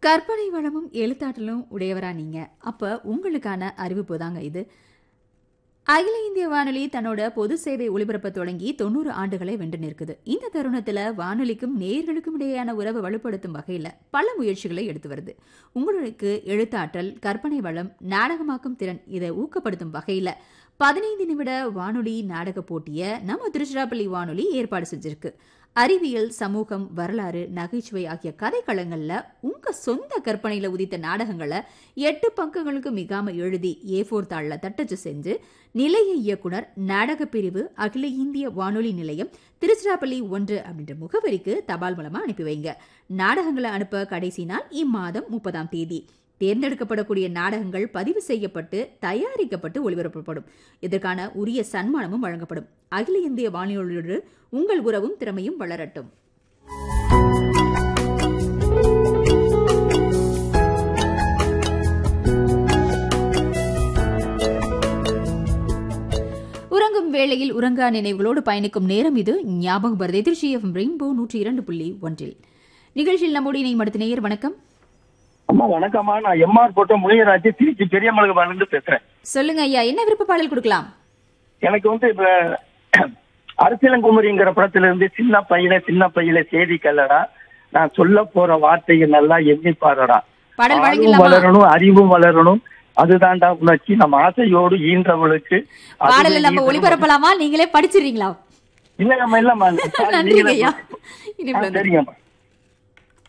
கற்பனை வளமும் எழுத்தாற்றலும் உடையவரா நீங்க அப்ப உங்களுக்கான அறிவிப்பு தாங்க இது அகில இந்திய வானொலி தன்னோட பொது சேவை ஒளிபரப்ப தொடங்கி தொண்ணூறு ஆண்டுகளை வென்று நிற்குது இந்த தருணத்துல வானொலிக்கும் நேயர்களுக்கும் இடையேயான உறவை வலுப்படுத்தும் வகையில பல முயற்சிகளை எடுத்து வருது உங்களுக்கு எழுத்தாற்றல் கற்பனை வளம் நாடகமாக்கும் திறன் இதை ஊக்கப்படுத்தும் வகையில பதினைந்து நிமிட வானொலி நாடக போட்டியை நம்ம திருச்சிராப்பள்ளி வானொலி ஏற்பாடு செஞ்சிருக்கு அறிவியல் சமூகம் வரலாறு நகைச்சுவை ஆகிய கதைக்களங்கள்ல உங்க சொந்த கற்பனையில உதித்த நாடகங்களை எட்டு பக்கங்களுக்கு மிகாம எழுதி ஏ ஃபோர் தாளில் தட்டச்சு செஞ்சு நிலைய இயக்குனர் நாடக பிரிவு அகில இந்திய வானொலி நிலையம் திருச்சிராப்பள்ளி ஒன்று அப்படின்ற முகவரிக்கு தபால் மூலமா அனுப்பி வைங்க நாடகங்களை அனுப்ப கடைசி நாள் இம்மாதம் முப்பதாம் தேதி தேர்ந்தெடுக்கப்படக்கூடிய நாடகங்கள் பதிவு செய்யப்பட்டு தயாரிக்கப்பட்டு ஒளிபரப்பப்படும் இதற்கான உரிய சன்மானமும் வழங்கப்படும் அகில இந்திய வானொலியோடு உங்கள் உறவும் திறமையும் வளரட்டும் உறங்கும் வேளையில் உறங்கா நினைவுகளோடு பயணிக்கும் நேரம் இது ஞாபகம் வருது எதிர்ச்சி எஃப்எம் ரெயின்போ நூற்றி இரண்டு புள்ளி ஒன்றில் நிகழ்ச்சியில் நம்முடைய இணை மடுத்த நேயர் வணக்கம் அம்மா வணக்கம்மா நான் எம்ஆர் போட்ட முனியராஜ் திருச்சி பெரியமலுக்கு இருந்து பேசுறேன் சொல்லுங்க ஐயா என்ன விருப்ப பாடல் கொடுக்கலாம் எனக்கு வந்து இப்ப அரசியலங்குமரிங்கிற படத்துல இருந்து சின்ன பையன சின்ன பையல செய்தி கல்லடா நான் சொல்ல போற வார்த்தையை நல்லா எண்ணி பாருடா பாடல் ஆளும் வழங்கிடலாமா வளரணும் அறிவும் வளரணும் அதுதான்டா உணர்ச்சி நம்ம ஆசையோடு ஈன்றவளுக்கு அதுவே பாடலை நம்ம ஈன்றவளுக்கு- ஒளிபரப்பலாமா நீங்களே படிச்சிடுறீங்களா இல்ல நம்ம இல்லம்மா நன்றிங்க ஐயா ஆ, இனிப்புல சரிங்கம்மா